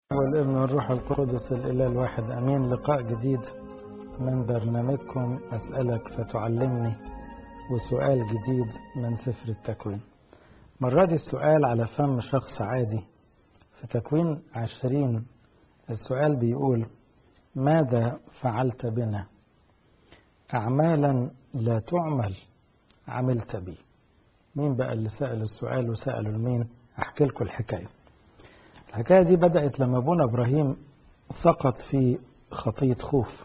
والابن والروح القدس الإله الواحد أمين لقاء جديد من برنامجكم أسألك فتعلمني وسؤال جديد من سفر التكوين مرة دي السؤال على فم شخص عادي في تكوين عشرين السؤال بيقول ماذا فعلت بنا أعمالا لا تعمل عملت بي مين بقى اللي سأل السؤال وسأله لمين أحكي لكم الحكاية الحكاية دي بدأت لما أبونا إبراهيم سقط في خطية خوف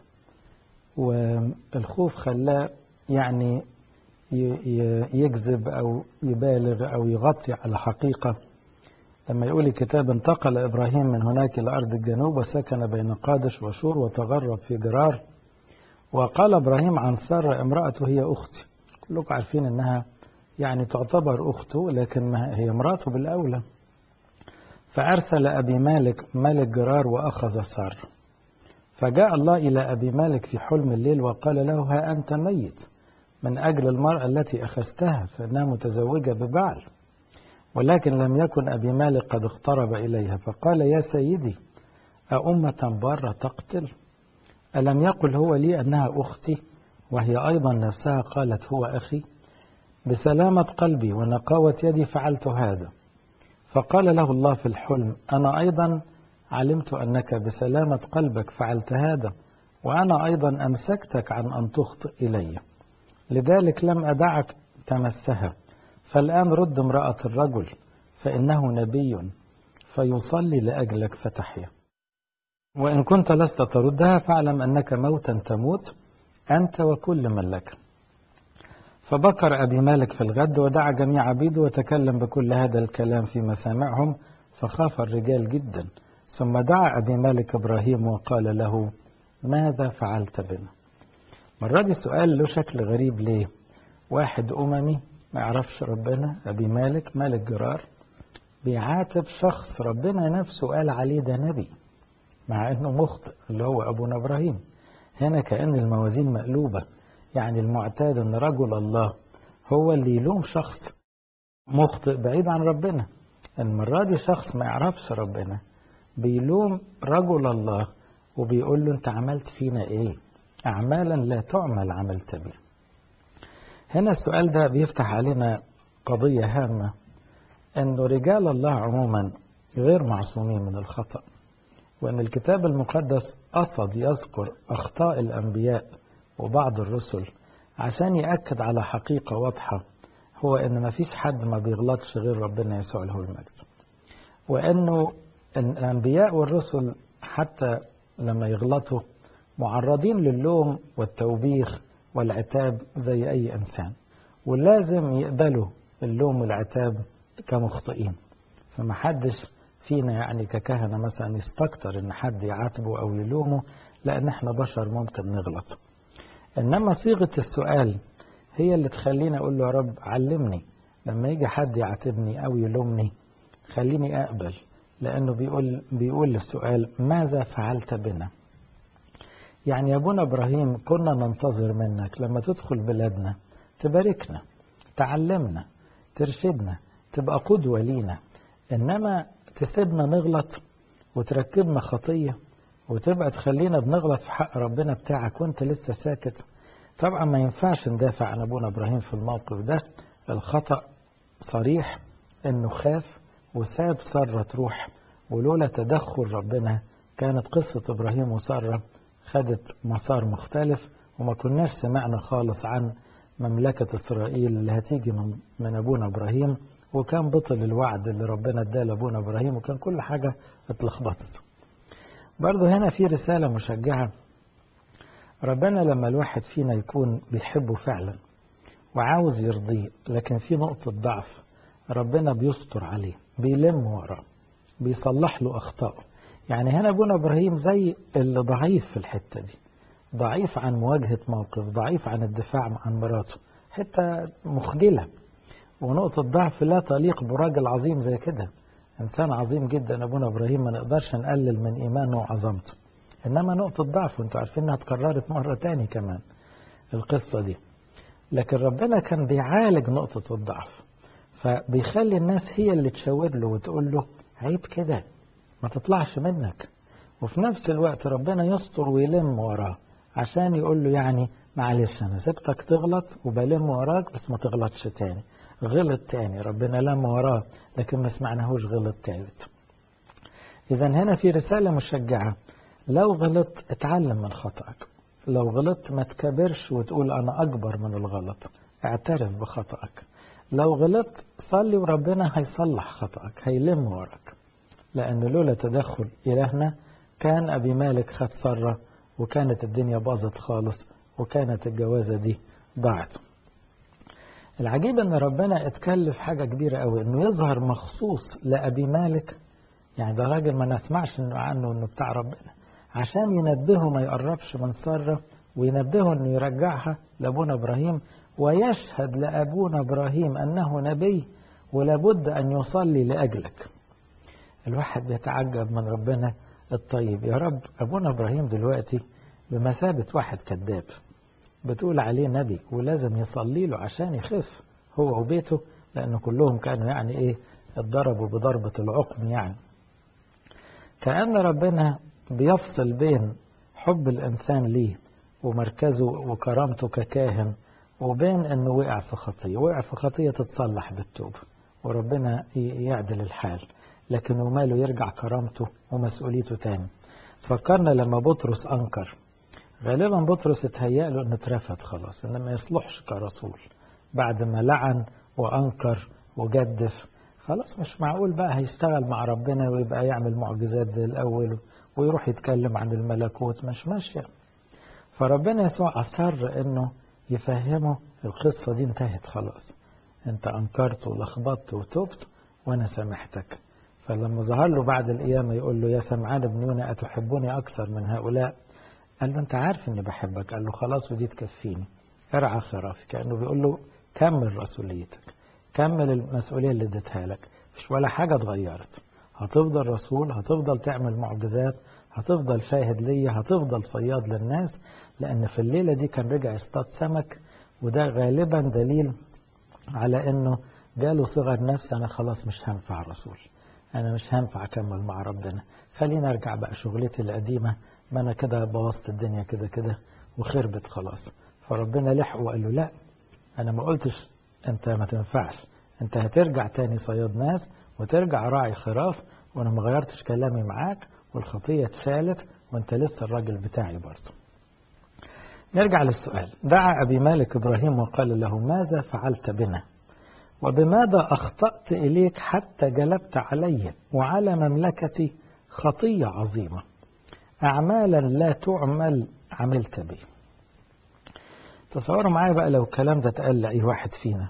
والخوف خلاه يعني يكذب أو يبالغ أو يغطي على حقيقة لما يقول الكتاب انتقل إبراهيم من هناك إلى أرض الجنوب وسكن بين قادش وشور وتغرب في جرار وقال إبراهيم عن سارة امرأته هي أختي كلكم عارفين أنها يعني تعتبر أخته لكن ما هي امرأته بالأولى فأرسل أبي مالك ملك جرار وأخذ سار فجاء الله إلى أبي مالك في حلم الليل وقال له ها أنت ميت من أجل المرأة التي أخذتها فإنها متزوجة ببعل ولكن لم يكن أبي مالك قد اقترب إليها فقال يا سيدي أأمة بارة تقتل ألم يقل هو لي أنها أختي وهي أيضا نفسها قالت هو أخي بسلامة قلبي ونقاوة يدي فعلت هذا فقال له الله في الحلم أنا أيضا علمت أنك بسلامة قلبك فعلت هذا وأنا أيضا أمسكتك عن أن تخطئ إلي لذلك لم أدعك تمسها فالآن رد امرأة الرجل فإنه نبي فيصلي لأجلك فتحيا وإن كنت لست تردها فاعلم أنك موتا تموت أنت وكل من لك فبكر أبي مالك في الغد ودعا جميع عبيده وتكلم بكل هذا الكلام في مسامعهم فخاف الرجال جدا ثم دعا أبي مالك إبراهيم وقال له ماذا فعلت بنا مرة دي سؤال له شكل غريب ليه واحد أممي ما يعرفش ربنا أبي مالك مالك جرار بيعاتب شخص ربنا نفسه قال عليه ده نبي مع انه مخطئ اللي هو ابونا ابراهيم هنا كأن الموازين مقلوبة يعني المعتاد ان رجل الله هو اللي يلوم شخص مخطئ بعيد عن ربنا المرة دي شخص ما يعرفش ربنا بيلوم رجل الله وبيقول له انت عملت فينا ايه اعمالا لا تعمل عملت بيه هنا السؤال ده بيفتح علينا قضية هامة انه رجال الله عموما غير معصومين من الخطأ وان الكتاب المقدس قصد يذكر اخطاء الانبياء وبعض الرسل عشان يأكد على حقيقة واضحة هو إن ما فيش حد ما بيغلطش غير ربنا يسوع له المجد وإنه الأنبياء والرسل حتى لما يغلطوا معرضين للوم والتوبيخ والعتاب زي أي إنسان ولازم يقبلوا اللوم والعتاب كمخطئين فما حدش فينا يعني ككهنة مثلا يستكتر إن حد يعاتبه أو يلومه لأن احنا بشر ممكن نغلط إنما صيغة السؤال هي اللي تخليني أقول له يا رب علمني لما يجي حد يعاتبني أو يلومني خليني أقبل لأنه بيقول بيقول للسؤال ماذا فعلت بنا؟ يعني يا أبونا إبراهيم كنا ننتظر منك لما تدخل بلادنا تباركنا تعلمنا ترشدنا تبقى قدوة لينا إنما تسيبنا نغلط وتركبنا خطية وتبقى تخلينا بنغلط في حق ربنا بتاعك وانت لسه ساكت طبعا ما ينفعش ندافع عن ابونا ابراهيم في الموقف ده الخطأ صريح انه خاف وساب سارة تروح ولولا تدخل ربنا كانت قصة ابراهيم وسارة خدت مسار مختلف وما كناش سمعنا خالص عن مملكة اسرائيل اللي هتيجي من, من ابونا ابراهيم وكان بطل الوعد اللي ربنا اداه لابونا ابراهيم وكان كل حاجة اتلخبطت برضه هنا في رسالة مشجعة ربنا لما الواحد فينا يكون بيحبه فعلا وعاوز يرضيه لكن في نقطة ضعف ربنا بيستر عليه بيلم وراه بيصلح له أخطائه يعني هنا أبونا إبراهيم زي اللي ضعيف في الحتة دي ضعيف عن مواجهة موقف ضعيف عن الدفاع عن مراته حتة مخجلة ونقطة ضعف لا تليق براجل عظيم زي كده إنسان عظيم جدا أبونا إبراهيم ما نقدرش نقلل من إيمانه وعظمته إنما نقطة ضعف وأنتوا عارفين إنها اتكررت مرة تاني كمان القصة دي لكن ربنا كان بيعالج نقطة الضعف فبيخلي الناس هي اللي تشاور له وتقول له عيب كده ما تطلعش منك وفي نفس الوقت ربنا يستر ويلم وراه عشان يقول له يعني معلش انا سبتك تغلط وبلم وراك بس ما تغلطش تاني غلط تاني ربنا لم وراه لكن ما سمعناهوش غلط تالت اذا هنا في رسالة مشجعة لو غلطت اتعلم من خطأك لو غلطت ما تكبرش وتقول انا اكبر من الغلط اعترف بخطأك لو غلطت صلي وربنا هيصلح خطأك هيلم وراك لأن لولا تدخل إلهنا كان أبي مالك خد سرة وكانت الدنيا باظت خالص وكانت الجوازة دي ضاعت العجيب ان ربنا اتكلف حاجة كبيرة قوي انه يظهر مخصوص لأبي مالك يعني ده راجل ما نسمعش انه عنه انه بتاع ربنا عشان ينبهه ما يقربش من سارة وينبهه انه يرجعها لابونا ابراهيم ويشهد لابونا ابراهيم انه نبي ولابد ان يصلي لاجلك الواحد بيتعجب من ربنا الطيب يا رب ابونا ابراهيم دلوقتي بمثابة واحد كذاب بتقول عليه نبي ولازم يصلي له عشان يخف هو وبيته لأن كلهم كانوا يعني إيه اتضربوا بضربة العقم يعني كأن ربنا بيفصل بين حب الإنسان ليه ومركزه وكرامته ككاهن وبين انه وقع في خطيه وقع في خطيه تتصلح بالتوبه وربنا يعدل الحال لكن وماله يرجع كرامته ومسؤوليته تاني فكرنا لما بطرس انكر غالبا بطرس اتهيأ له انه اترفض خلاص انه ما يصلحش كرسول بعد ما لعن وانكر وجدف خلاص مش معقول بقى هيشتغل مع ربنا ويبقى يعمل معجزات زي الاول ويروح يتكلم عن الملكوت مش ماشيه فربنا يسوع اصر انه يفهمه القصه دي انتهت خلاص انت انكرت ولخبطت وتبت وانا سامحتك فلما ظهر له بعد القيامة يقول له يا سمعان بن يونا أتحبني أكثر من هؤلاء قال له أنت عارف إني بحبك قال له خلاص ودي تكفيني ارعى خرافي كأنه بيقول له كمل رسوليتك كمل المسؤولية اللي اديتها لك مش ولا حاجة اتغيرت هتفضل رسول هتفضل تعمل معجزات هتفضل شاهد ليا هتفضل صياد للناس لأن في الليلة دي كان رجع يصطاد سمك وده غالبا دليل على إنه جاله صغر نفس أنا خلاص مش هنفع رسول أنا مش هنفع أكمل مع ربنا خليني أرجع بقى شغلتي القديمة ما أنا كده بوظت الدنيا كده كده وخربت خلاص فربنا لحقه وقال له لا أنا ما قلتش أنت ما تنفعش أنت هترجع تاني صياد ناس وترجع راعي خراف وأنا ما غيرتش كلامي معاك والخطية اتشالت وأنت لسه الراجل بتاعي برضه نرجع للسؤال دعا أبي مالك إبراهيم وقال له ماذا فعلت بنا وبماذا أخطأت إليك حتى جلبت علي وعلى مملكتي خطية عظيمة أعمالا لا تعمل عملت بي تصوروا معايا بقى لو الكلام ده اتقال لأي واحد فينا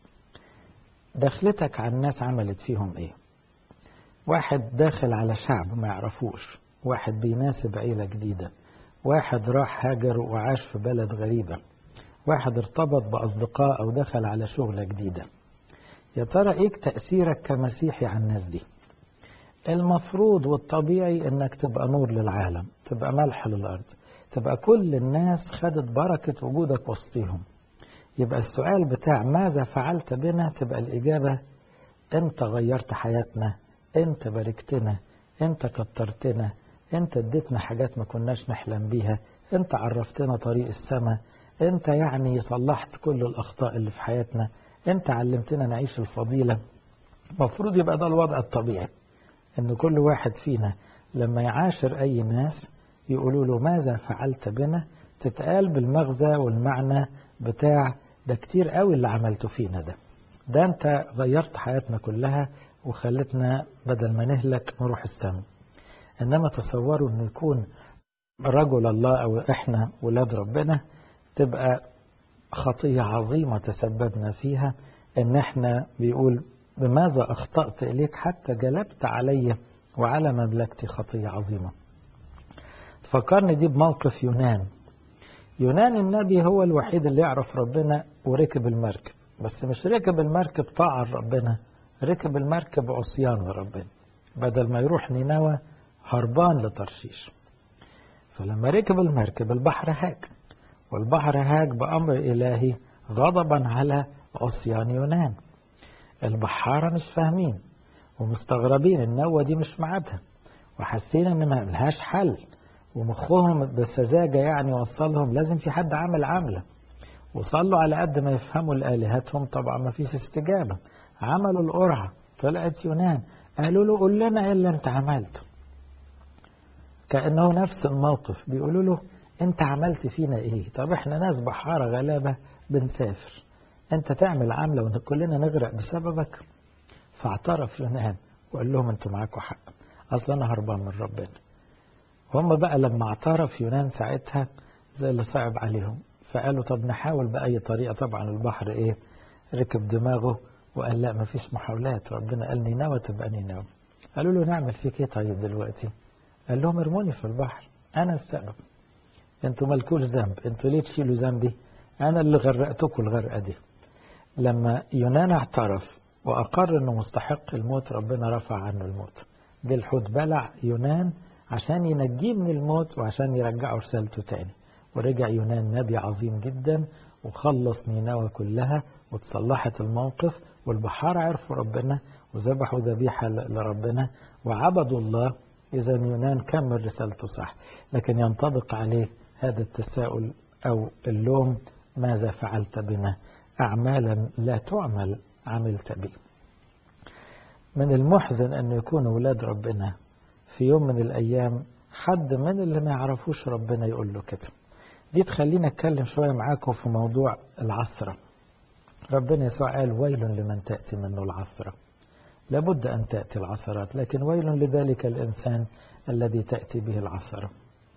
دخلتك على الناس عملت فيهم ايه واحد داخل على شعب ما يعرفوش واحد بيناسب عيلة جديدة واحد راح هاجر وعاش في بلد غريبة واحد ارتبط بأصدقاء أو دخل على شغلة جديدة يا ترى ايه تأثيرك كمسيحي على الناس دي المفروض والطبيعي انك تبقى نور للعالم تبقى ملح للأرض تبقى كل الناس خدت بركة وجودك وسطيهم يبقى السؤال بتاع ماذا فعلت بنا تبقى الإجابة أنت غيرت حياتنا أنت باركتنا أنت كترتنا أنت اديتنا حاجات ما كناش نحلم بيها أنت عرفتنا طريق السماء أنت يعني صلحت كل الأخطاء اللي في حياتنا أنت علمتنا نعيش الفضيلة المفروض يبقى ده الوضع الطبيعي أن كل واحد فينا لما يعاشر أي ناس يقولوا له ماذا فعلت بنا تتقال بالمغزى والمعنى بتاع ده كتير قوي اللي عملته فينا ده ده انت غيرت حياتنا كلها وخلتنا بدل ما نهلك نروح السماء انما تصوروا انه يكون رجل الله او احنا ولاد ربنا تبقى خطية عظيمة تسببنا فيها ان احنا بيقول بماذا اخطأت اليك حتى جلبت علي وعلى مملكتي خطية عظيمة فكرني دي بموقف يونان يونان النبي هو الوحيد اللي يعرف ربنا وركب المركب بس مش ركب المركب طاعة ربنا ركب المركب عصيان لربنا بدل ما يروح نينوى هربان لترشيش فلما ركب المركب البحر هاج والبحر هاج بأمر إلهي غضبا على عصيان يونان البحارة مش فاهمين ومستغربين النوة دي مش معادها وحاسين ان ما لهاش حل ومخهم بسذاجة يعني وصلهم لازم في حد عمل عملة وصلوا على قد ما يفهموا لآلهتهم طبعا ما فيش استجابة عملوا القرعة طلعت يونان قالوا له قول لنا ايه اللي انت عملته كأنه نفس الموقف بيقولوا له انت عملت فينا ايه طب احنا ناس بحارة غلابة بنسافر انت تعمل عملة وكلنا نغرق بسببك فاعترف يونان وقال لهم انتوا معاكم حق اصلا انا هربان من ربنا هم بقى لما اعترف يونان ساعتها زي اللي صعب عليهم فقالوا طب نحاول بأي طريقة طبعا البحر ايه ركب دماغه وقال لا مفيش محاولات ربنا قال نينوى تبقى نينوى قالوا له نعمل فيك ايه طيب دلوقتي قال لهم ارموني في البحر انا السبب انتوا مالكوش ذنب انتوا ليه تشيلوا ذنبي انا اللي غرقتكم الغرقه دي لما يونان اعترف واقر انه مستحق الموت ربنا رفع عنه الموت دي الحوت بلع يونان عشان ينجيه من الموت وعشان يرجعه رسالته تاني ورجع يونان نبي عظيم جدا وخلص نينوى كلها وتصلحت الموقف والبحار عرفوا ربنا وذبحوا ذبيحة لربنا وعبدوا الله إذا يونان كمل رسالته صح لكن ينطبق عليه هذا التساؤل أو اللوم ماذا فعلت بنا أعمالا لا تعمل عملت بي من المحزن أن يكون أولاد ربنا في يوم من الأيام حد من اللي ما يعرفوش ربنا يقول له كده دي تخلينا اتكلم شوية معاكم في موضوع العثرة ربنا يسوع قال ويل لمن تأتي منه العثرة لابد أن تأتي العثرات لكن ويل لذلك الإنسان الذي تأتي به العثرة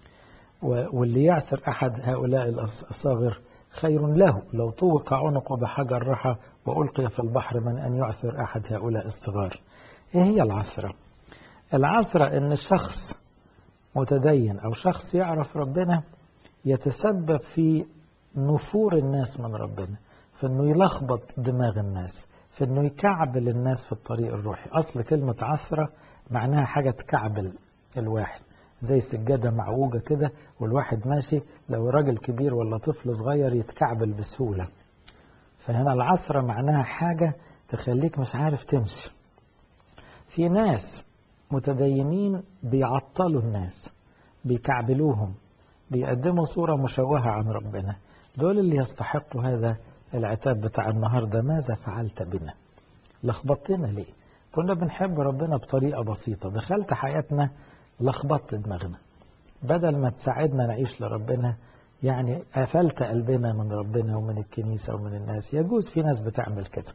واللي يعثر أحد هؤلاء الأصاغر خير له لو طوق عنقه بحجر رحى وألقي في البحر من أن يعثر أحد هؤلاء الصغار إيه هي العثرة العثرة إن شخص متدين أو شخص يعرف ربنا يتسبب في نفور الناس من ربنا في انه يلخبط دماغ الناس في انه يكعبل الناس في الطريق الروحي اصل كلمة عثرة معناها حاجة تكعبل الواحد زي سجادة معوجة كده والواحد ماشي لو راجل كبير ولا طفل صغير يتكعبل بسهولة فهنا العثرة معناها حاجة تخليك مش عارف تمشي في ناس متدينين بيعطلوا الناس بيكعبلوهم بيقدموا صورة مشوهة عن ربنا دول اللي يستحقوا هذا العتاب بتاع النهاردة ماذا فعلت بنا لخبطتنا ليه كنا بنحب ربنا بطريقة بسيطة دخلت حياتنا لخبطت دماغنا بدل ما تساعدنا نعيش لربنا يعني قفلت قلبنا من ربنا ومن الكنيسة ومن الناس يجوز في ناس بتعمل كده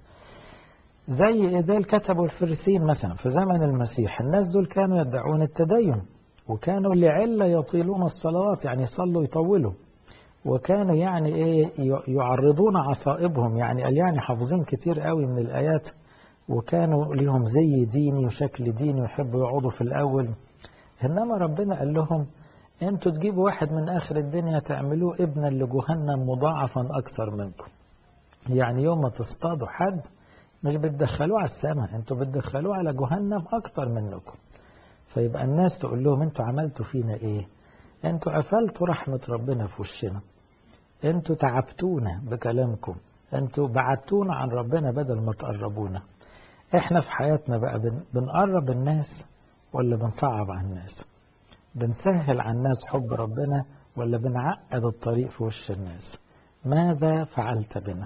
زي ده الكتب والفرسين مثلا في زمن المسيح الناس دول كانوا يدعون التدين وكانوا لعلة يطيلون الصلوات يعني يصلوا يطولوا وكانوا يعني ايه يعرضون عصائبهم يعني قال يعني حافظين كتير قوي من الآيات وكانوا ليهم زي ديني وشكل ديني ويحبوا يقعدوا في الأول إنما ربنا قال لهم انتوا تجيبوا واحد من آخر الدنيا تعملوه ابنا لجهنم مضاعفا أكثر منكم يعني يوم ما تصطادوا حد مش بتدخلوه على السماء انتوا بتدخلوه على جهنم أكثر منكم فيبقى الناس تقول لهم انتوا عملتوا فينا ايه انتوا قفلتوا رحمة ربنا في وشنا انتوا تعبتونا بكلامكم انتوا بعدتونا عن ربنا بدل ما تقربونا احنا في حياتنا بقى بن بنقرب الناس ولا بنصعب على الناس بنسهل على الناس حب ربنا ولا بنعقد الطريق في وش الناس ماذا فعلت بنا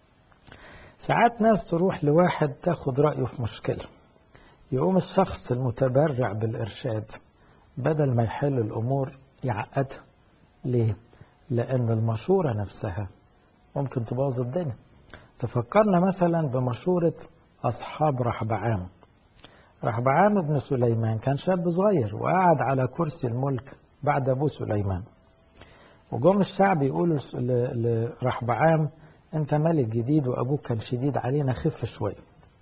ساعات ناس تروح لواحد تاخد رأيه في مشكلة يقوم الشخص المتبرع بالإرشاد بدل ما يحل الأمور يعقدها ليه؟ لأن المشورة نفسها ممكن تبوظ الدنيا تفكرنا مثلا بمشورة أصحاب رحبعام رحبعام ابن سليمان كان شاب صغير وقعد على كرسي الملك بعد أبوه سليمان وجم الشعب يقولوا لرحبعام أنت ملك جديد وأبوك كان شديد علينا خف شوية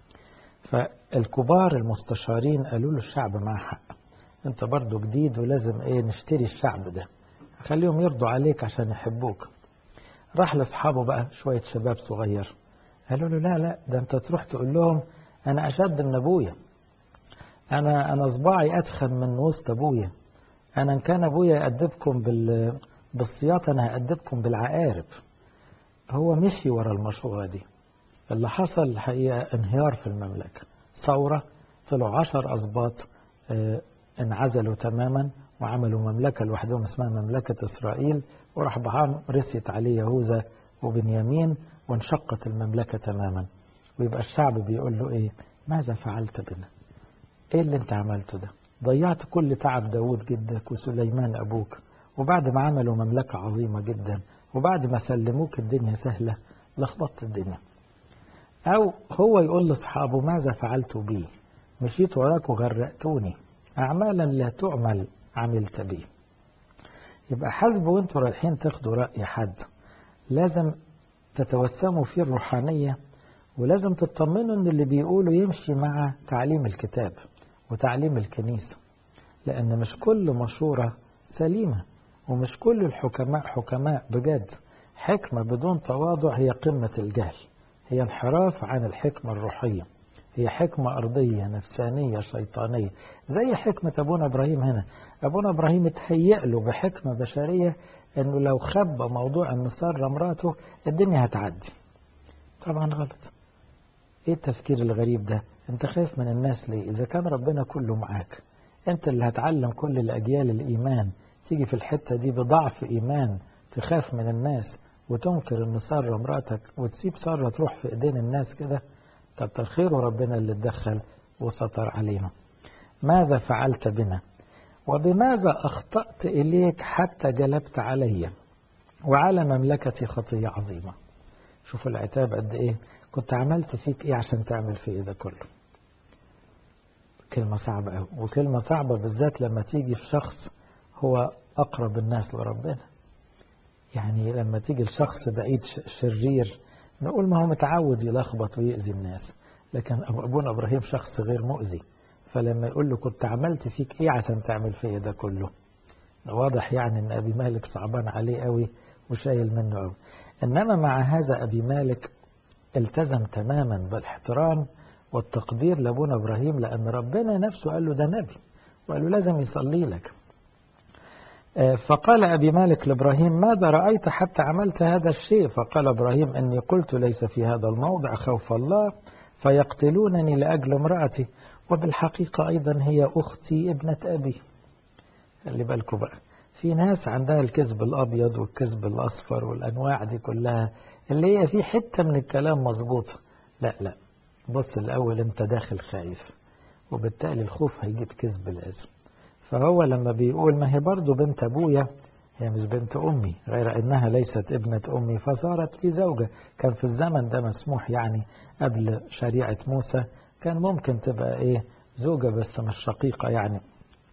فالكبار المستشارين قالوا له الشعب معاه حق انت برضو جديد ولازم ايه نشتري الشعب ده خليهم يرضوا عليك عشان يحبوك راح لاصحابه بقى شوية شباب صغير قالوا له لا لا ده انت تروح تقول لهم انا اشد من ابويا انا انا صباعي اتخن من وسط ابويا انا ان كان ابويا يأدبكم بال بالسياط انا هأدبكم بالعقارب هو مشي ورا المشورة دي اللي حصل الحقيقة انهيار في المملكة ثورة طلعوا عشر أسباط انعزلوا تماما وعملوا مملكة لوحدهم اسمها مملكة إسرائيل وراح بعام رست عليه يهوذا وبنيامين وانشقت المملكة تماما ويبقى الشعب بيقول له ايه ماذا فعلت بنا ايه اللي انت عملته ده ضيعت كل تعب داود جدك وسليمان أبوك وبعد ما عملوا مملكة عظيمة جدا وبعد ما سلموك الدنيا سهلة لخبطت الدنيا أو هو يقول لأصحابه ماذا فعلت بي مشيت وراك وغرقتوني أعمالا لا تعمل عملت بي يبقى حاسبوا وانتوا رايحين تاخدوا رأي حد لازم تتوسموا فيه الروحانية ولازم تطمنوا ان اللي بيقوله يمشي مع تعليم الكتاب وتعليم الكنيسة لأن مش كل مشورة سليمة ومش كل الحكماء حكماء بجد حكمة بدون تواضع هي قمة الجهل هي انحراف عن الحكمة الروحية هي حكمة أرضية نفسانية شيطانية زي حكمة أبونا إبراهيم هنا أبونا إبراهيم اتهيأ له بحكمة بشرية أنه لو خبى موضوع أن سارة مراته الدنيا هتعدي طبعا غلط ايه التفكير الغريب ده انت خايف من الناس ليه اذا كان ربنا كله معاك انت اللي هتعلم كل الاجيال الايمان تيجي في الحتة دي بضعف ايمان تخاف من الناس وتنكر ان سارة مراتك وتسيب سارة تروح في ايدين الناس كده كتر خيره ربنا اللي اتدخل وستر علينا ماذا فعلت بنا وبماذا اخطأت اليك حتى جلبت علي وعلى مملكتي خطية عظيمة شوفوا العتاب قد ايه كنت عملت فيك ايه عشان تعمل في ده كله كلمة صعبة قوي وكلمة صعبة بالذات لما تيجي في شخص هو أقرب الناس لربنا يعني لما تيجي لشخص بعيد شرير نقول ما هو متعود يلخبط ويأذي الناس لكن أبونا إبراهيم شخص غير مؤذي فلما يقول له كنت عملت فيك ايه عشان تعمل فيا ده كله واضح يعني ان ابي مالك صعبان عليه قوي وشايل منه قوي انما مع هذا ابي مالك التزم تماما بالاحترام والتقدير لابونا ابراهيم لان ربنا نفسه قال له ده نبي وقال له لازم يصلي لك فقال ابي مالك لابراهيم ماذا رايت حتى عملت هذا الشيء فقال ابراهيم اني قلت ليس في هذا الموضع خوف الله فيقتلونني لاجل امراتي وبالحقيقه ايضا هي اختي ابنه ابي خلي بالكم بقى في ناس عندها الكذب الابيض والكذب الاصفر والانواع دي كلها اللي هي في حته من الكلام مظبوطه لا لا بص الاول انت داخل خايف وبالتالي الخوف هيجيب كذب لازم فهو لما بيقول ما هي برضه بنت ابويا هي مش بنت امي غير انها ليست ابنه امي فصارت لي زوجه كان في الزمن ده مسموح يعني قبل شريعه موسى كان ممكن تبقى ايه زوجه بس مش شقيقه يعني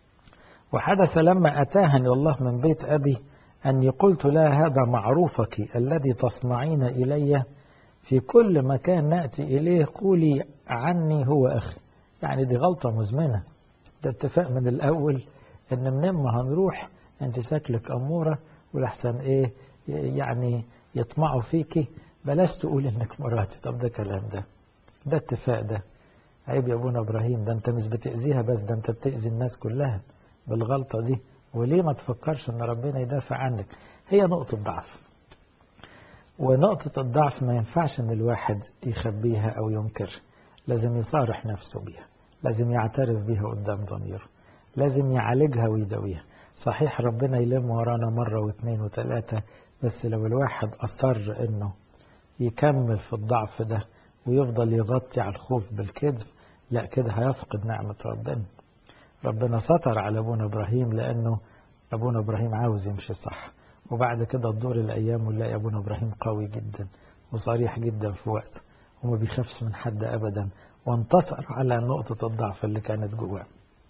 وحدث لما أتاهني الله من بيت أبي أني قلت لها هذا معروفك الذي تصنعين إلي في كل مكان نأتي إليه قولي عني هو أخي يعني دي غلطة مزمنة ده اتفاق من الأول إن من ما هنروح أنت شكلك أمورة ولحسن إيه يعني يطمعوا فيكي بلاش تقول إنك مراتي طب ده كلام ده ده اتفاق ده عيب يا أبونا إبراهيم ده أنت مش بتأذيها بس ده أنت بتأذي الناس كلها بالغلطة دي وليه ما تفكرش ان ربنا يدافع عنك هي نقطة ضعف ونقطة الضعف ما ينفعش ان الواحد يخبيها او ينكرها لازم يصارح نفسه بيها لازم يعترف بيها قدام ضميره لازم يعالجها ويداويها صحيح ربنا يلم ورانا مرة واثنين وثلاثة بس لو الواحد أصر انه يكمل في الضعف ده ويفضل يغطي على الخوف بالكذب لا كده هيفقد نعمة ربنا ربنا ستر على ابونا ابراهيم لانه ابونا ابراهيم عاوز يمشي صح وبعد كده تدور الايام ونلاقي ابونا ابراهيم قوي جدا وصريح جدا في وقت وما بيخافش من حد ابدا وانتصر على نقطة الضعف اللي كانت جواه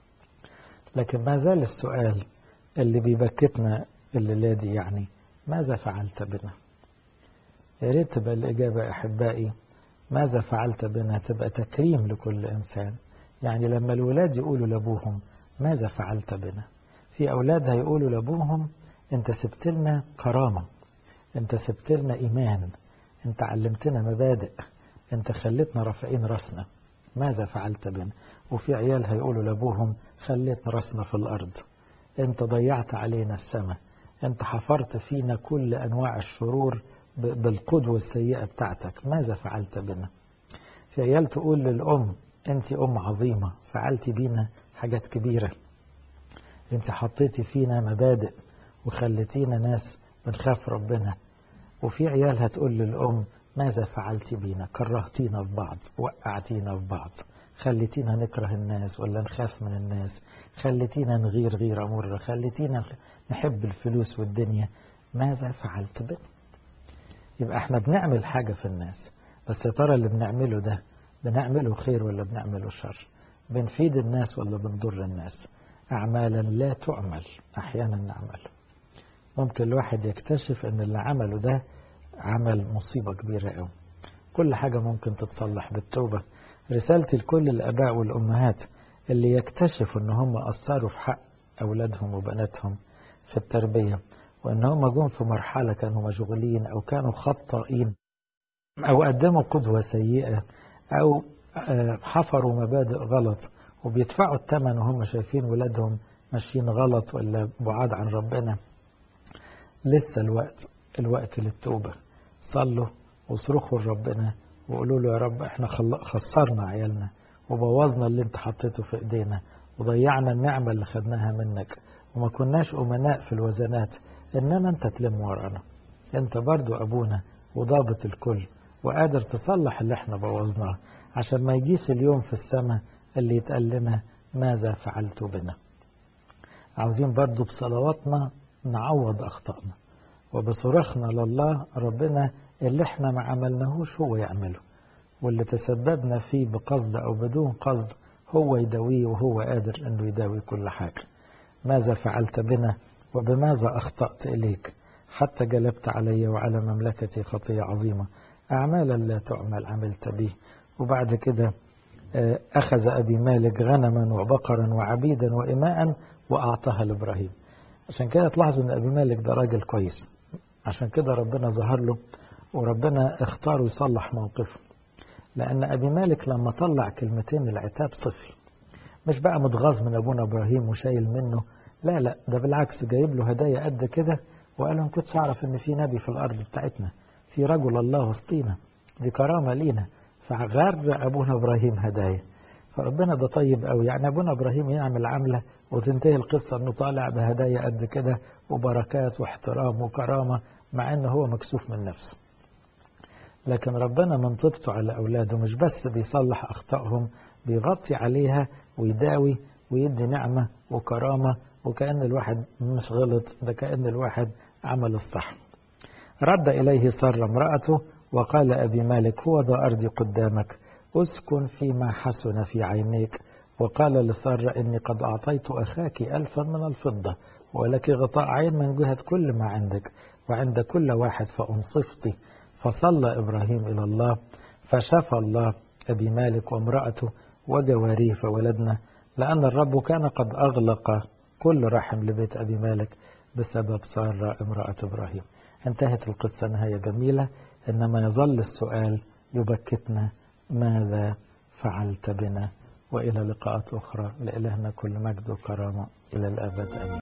لكن ما زال السؤال اللي بيبكتنا الليلة دي يعني ماذا فعلت بنا يا ريت تبقى الإجابة أحبائي ماذا فعلت بنا تبقى تكريم لكل إنسان يعني لما الولاد يقولوا لأبوهم ماذا فعلت بنا في أولاد هيقولوا لأبوهم أنت سبت لنا كرامة أنت سبت لنا إيمان أنت علمتنا مبادئ أنت خليتنا رافعين راسنا ماذا فعلت بنا وفي عيال هيقولوا لأبوهم خليتنا راسنا في الأرض أنت ضيعت علينا السماء أنت حفرت فينا كل أنواع الشرور بالقدوة السيئة بتاعتك ماذا فعلت بنا في عيال تقول للأم أنت أم عظيمة فعلت بينا حاجات كبيرة انت حطيتي فينا مبادئ وخليتينا ناس بنخاف ربنا وفي عيال هتقول للأم ماذا فعلت بينا كرهتينا في بعض وقعتينا في بعض خليتينا نكره الناس ولا نخاف من الناس خليتينا نغير غيرة مرة خليتينا نحب الفلوس والدنيا ماذا فعلت بنا يبقى احنا بنعمل حاجة في الناس بس يا ترى اللي بنعمله ده بنعمله خير ولا بنعمله شر بنفيد الناس ولا بنضر الناس أعمالا لا تعمل أحيانا نعمل ممكن الواحد يكتشف ان اللي عمله ده عمل مصيبة كبيرة قوي كل حاجة ممكن تتصلح بالتوبة رسالتي لكل الآباء والأمهات اللي يكتشفوا ان هم أثروا في حق أولادهم وبناتهم في التربية وان هم جم في مرحلة كانوا مشغولين أو كانوا خطائين أو قدموا قدوة سيئة أو حفروا مبادئ غلط وبيدفعوا الثمن وهم شايفين ولادهم ماشيين غلط ولا بعاد عن ربنا لسه الوقت الوقت للتوبة صلوا وصرخوا لربنا وقولوا له يا رب احنا خسرنا عيالنا وبوظنا اللي انت حطيته في ايدينا وضيعنا النعمة اللي خدناها منك وما كناش أمناء في الوزنات إنما أنت تلم ورانا أنت برضو أبونا وضابط الكل وقادر تصلح اللي احنا بوظناه عشان ما يجيش اليوم في السماء اللي يتقال لنا ماذا فعلت بنا عاوزين برضو بصلواتنا نعوض أخطائنا وبصراخنا لله ربنا اللي احنا ما عملناهوش هو يعمله واللي تسببنا فيه بقصد أو بدون قصد هو يداويه وهو قادر أنه يداوي كل حاجة ماذا فعلت بنا وبماذا أخطأت إليك حتى جلبت علي وعلى مملكتي خطية عظيمة أعمالا لا تعمل عملت به وبعد كده أخذ أبي مالك غنما وبقرا وعبيدا وإماء وأعطاها لإبراهيم عشان كده تلاحظوا أن أبي مالك ده راجل كويس عشان كده ربنا ظهر له وربنا اختاره يصلح موقفه لأن أبي مالك لما طلع كلمتين العتاب صفي مش بقى متغاظ من أبونا إبراهيم وشايل منه لا لا ده بالعكس جايب له هدايا قد كده وقال له ما كنتش أعرف إن في نبي في الأرض بتاعتنا في رجل الله وسطينا دي كرامة لينا فغر أبونا إبراهيم هدايا فربنا ده طيب قوي يعني أبونا إبراهيم يعمل عملة وتنتهي القصة إنه طالع بهدايا قد كده وبركات واحترام وكرامة مع إنه هو مكسوف من نفسه لكن ربنا من طيبته على أولاده مش بس بيصلح أخطائهم بيغطي عليها ويداوي ويدي نعمة وكرامة وكأن الواحد مش غلط ده كأن الواحد عمل الصح رد إليه سر امرأته وقال أبي مالك هو ذا أرضي قدامك اسكن فيما حسن في عينيك وقال لسارة إني قد أعطيت أخاك ألفا من الفضة ولك غطاء عين من جهة كل ما عندك وعند كل واحد فأنصفتي فصلى إبراهيم إلى الله فشفى الله أبي مالك وامرأته وجواريه فولدنا لأن الرب كان قد أغلق كل رحم لبيت أبي مالك بسبب سارة امرأة إبراهيم انتهت القصة نهاية جميلة إنما يظل السؤال يبكتنا ماذا فعلت بنا وإلى لقاءات أخرى لإلهنا كل مجد وكرامة إلى الأبد أمين